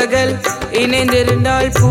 பகல் இணைந்திருந்தால் பூ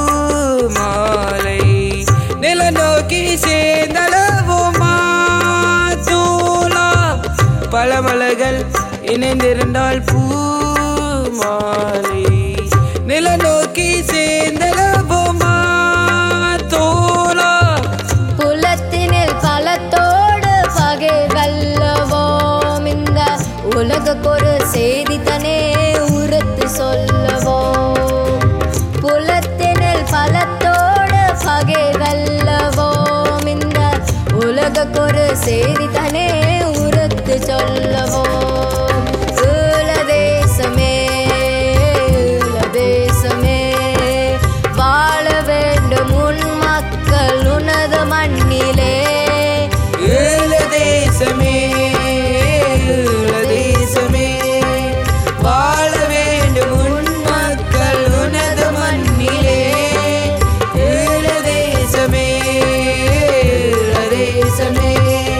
மாலை நில நோக்கி சேர்ந்தளவுமா தூளா பல மலர்கள் இணைந்திருந்தால் பூ மாலை நில நோக்கி சேர்ந்தளவுமா தோலா குலத்தினில் பலத்தோடு பகை வெல்லவோம் இந்த உலகக்கொரு செய்தி தனே உரத்து சொல்லவோம் புலத்தினில் பலத்தோடு பகை வெல்லவோம் இந்த உலகக்கொரு செய்தி தனே உரத்து சொல்லவோம் ஈழ தேசமே ஈழ தேசமே வாழ வேண்டும் உன் மக்கள் உனது மண்ணிலே ஏழ தேசமே ஏழ தேசமே வாழ வேண்டும் உன் மக்கள் உனது மண்ணிலே ஏழ தேசமே ஏழ தேசமே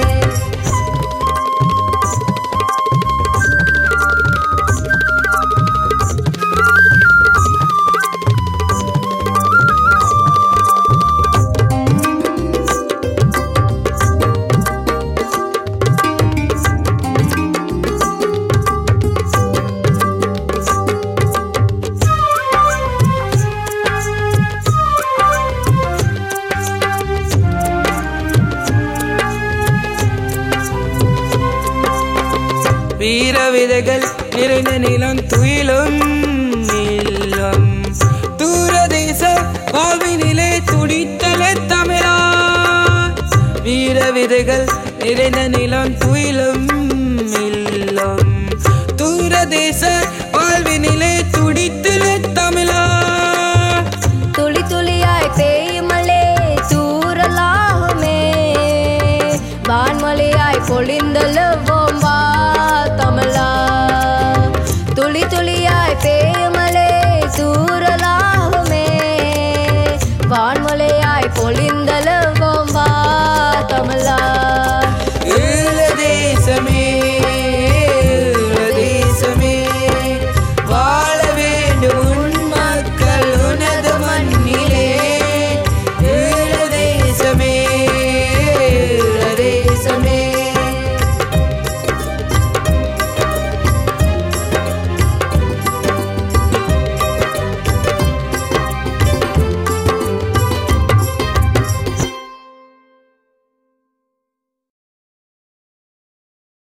வீர விதைகள் நிறைந்த நிலம் துயிலும் நிலம் தூரதேச வாழ்வினிலே துடித்தல தமிழா வீர விதைகள் நிறைந்த நிலம் துயிலும் இல்லம் தூரதேச வாழ்வினிலே துடித்தல தமிழா துளி துளியாய் பெய்யுமலே தூரலாகுமே வான்மொழியாய் பொழிந்தழுவோம் வா தமிழா துளி துளியாய் பெய்யுமலே தூரலாகுமே வான்மொழியாய் பொழிந்தழுவோம் வா தமிழா